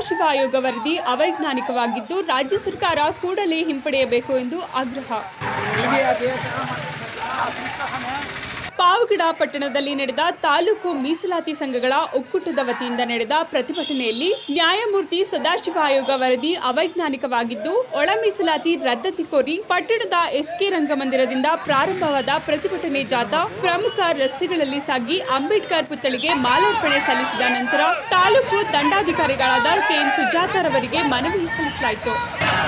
ಸದಾಶಿವ ಆಯೋಗ ವರದಿ ಅವೈಜ್ಞಾನಿಕವಾಗಿದ್ದು ರಾಜ್ಯ ಸರ್ಕಾರ ಕೂಡಲೇ ಹಿಂಪಡೆಯಬೇಕು ಎಂದು ಆಗ್ರಹ ಪಾವಗಡ ಪಟ್ಟಣದಲ್ಲಿ ನಡೆದ ತಾಲೂಕು ಮೀಸಲಾತಿ ಸಂಘಗಳ ಒಕ್ಕೂಟದ ವತಿಯಿಂದ ನಡೆದ ಪ್ರತಿಭಟನೆಯಲ್ಲಿ ನ್ಯಾಯಮೂರ್ತಿ ಸದಾಶಿವ ಆಯೋಗ ವರದಿ ಅವೈಜ್ಞಾನಿಕವಾಗಿದ್ದು ಒಳ ಮೀಸಲಾತಿ ರದ್ದತಿ ಕೋರಿ ಪಟ್ಟಣದ ಎಸ್ಕೆ ರಂಗಮಂದಿರದಿಂದ ಪ್ರಾರಂಭವಾದ ಪ್ರತಿಭಟನೆ ಜಾಥಾ ಪ್ರಮುಖ ರಸ್ತೆಗಳಲ್ಲಿ ಸಾಗಿ ಅಂಬೇಡ್ಕರ್ ಪುತ್ಥಳಿಗೆ ಮಾಲಾರ್ಪಣೆ ಸಲ್ಲಿಸಿದ ನಂತರ ತಾಲೂಕು ದಂಡಾಧಿಕಾರಿಗಳಾದ ಕೆಎನ್ ಸುಜಾತಾರವರಿಗೆ ಮನವಿ ಸಲ್ಲಿಸಲಾಯಿತು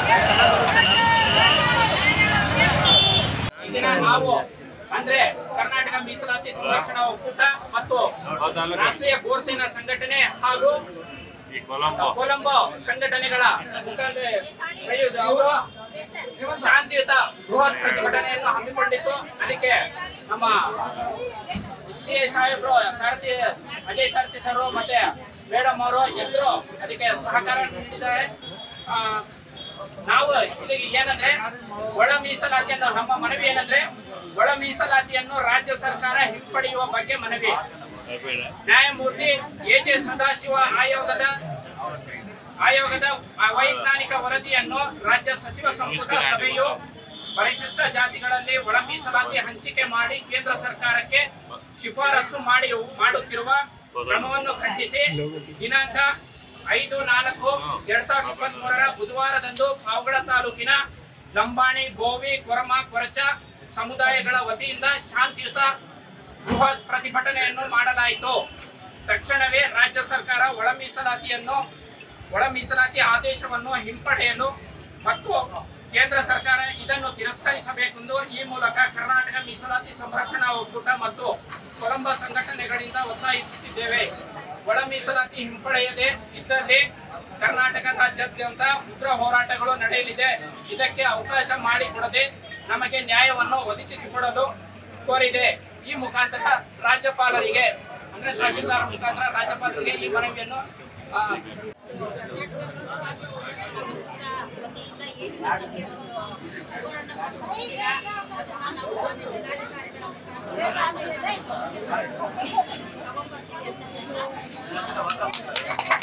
ಇದನ್ನ ನಾವು ಅಂದ್ರೆ ಕರ್ನಾಟಕ ಮೀಸಲಾತಿ ಸಂರಕ್ಷಣಾ ಒಕ್ಕೂಟ ಮತ್ತು ರಾಷ್ಟ್ರೀಯ ಗೋರ್ಸೇನಾ ಸಂಘಟನೆ ಹಾಗೂ ಈ ಕೊಲಂಬೋ ಕೊಲಂಬೋ ಸಂಘಟನೆಗಳ ಮುಖಾಂತರ ಕೈಯೊಂದು ಅವರು ಶಾಂತಿಯುತ ಬೃಹತ್ ಪ್ರತಿಭಟನೆಯನ್ನು ಹಮ್ಮಿಕೊಂಡಿತ್ತು ಅದಕ್ಕೆ ನಮ್ಮ ಸಿ ಐ ಸಾಹೇಬರು ಸಾರಥಿ ಅಜಯ್ ಸಾರಥಿ ಸರ್ ಮತ್ತೆ ಮೇಡಮ್ ಅವರು ಎಲ್ಲರೂ ಅದಕ್ಕೆ ಸಹಕಾರ ನೀಡಿದ್ದಾರೆ ಆ, ನಾವು ಇದಕ್ಕೆ ಏನಂದ್ರೆ ಒಳ ಮೀಸಲಾತಿಯನ್ನು ನಮ್ಮ ಮನವಿ ಏನಂದ್ರೆ ಒಳ ಮೀಸಲಾತಿಯನ್ನು ರಾಜ್ಯ ಸರ್ಕಾರ ಹಿಂಪಡೆಯುವ ಬಗ್ಗೆ ಮನವಿ ನ್ಯಾಯಮೂರ್ತಿ ಎ ಜೆ ಸದಾಶಿವ ಆಯೋಗದ ಆಯೋಗದ ವೈಜ್ಞಾನಿಕ ವರದಿಯನ್ನು ರಾಜ್ಯ ಸಚಿವ ಸಂಪುಟ ಸಭೆಯು ಪರಿಶಿಷ್ಟ ಜಾತಿಗಳಲ್ಲಿ ಒಳ ಮೀಸಲಾತಿ ಹಂಚಿಕೆ ಮಾಡಿ ಕೇಂದ್ರ ಸರ್ಕಾರಕ್ಕೆ ಶಿಫಾರಸು ಮಾಡಿ ಮಾಡುತ್ತಿರುವ ಕ್ರಮವನ್ನು ಖಂಡಿಸಿ ದಿನಾಂಕ ಐದು ನಾಲ್ಕು ಎರಡ್ ಸಾವಿರದ ಇಪ್ಪತ್ತ್ ಮೂರರ ಬುಧವಾರದಂದು ಪಾವಗಡ ತಾಲೂಕಿನ ಲಂಬಾಣಿ ಗೋವಿ ಕೊರಮ ಕೊರಚ ಸಮುದಾಯಗಳ ವತಿಯಿಂದ ಶಾಂತಿಯುತ ಬೃಹತ್ ಪ್ರತಿಭಟನೆಯನ್ನು ಮಾಡಲಾಯಿತು ತಕ್ಷಣವೇ ರಾಜ್ಯ ಸರ್ಕಾರ ಒಳ ಮೀಸಲಾತಿಯನ್ನು ಒಳ ಮೀಸಲಾತಿ ಆದೇಶವನ್ನು ಹಿಂಪಡೆಯಲು ಮತ್ತು ಕೇಂದ್ರ ಸರ್ಕಾರ ಇದನ್ನು ತಿರಸ್ಕರಿಸಬೇಕೆಂದು ಈ ಮೂಲಕ ಕರ್ನಾಟಕ ಮೀಸಲಾತಿ ಸಂರಕ್ಷಣಾ ಒಕ್ಕೂಟ ಮತ್ತು ಕೊಲಂಬ ಸಂಘಟನೆಗಳಿಂದ ಒತ್ತಾಯಿಸುತ್ತಿದ್ದೇವೆ ಒಳ ಮೀಸಲಾತಿ ಹಿಂಪಡೆಯದೆ ಇದ್ದಲ್ಲಿ ಕರ್ನಾಟಕದಾದ್ಯಂತ ಉಗ್ರ ಹೋರಾಟಗಳು ನಡೆಯಲಿದೆ ಇದಕ್ಕೆ ಅವಕಾಶ ಮಾಡಿಕೊಡದೆ ನಮಗೆ ನ್ಯಾಯವನ್ನು ಒದಗಿಸಿಕೊಡಲು ಕೋರಿದೆ ಈ ಮುಖಾಂತರ ರಾಜ್ಯಪಾಲರಿಗೆ ಅಂದ್ರೆ ತಹಶೀಲ್ದಾರ್ ಮುಖಾಂತರ ರಾಜ್ಯಪಾಲರಿಗೆ ಈ ಮನವಿಯನ್ನು ಆ, ವತಿಯಿಂದ ಏನು ನಮಗೆ ಒಂದು ಹೋರಾಟ ಮಾಡ್ತಿದ್ದೀರಾ ಅದನ್ನ ನಾವು ಮಾನ್ಯ ಜಿಲ್ಲಾಧಿಕಾರಿಗಳ ಮುಖಾಂತರ ತಗೊಂಡ್ಬರ್ತೀವಿ ಅಂತ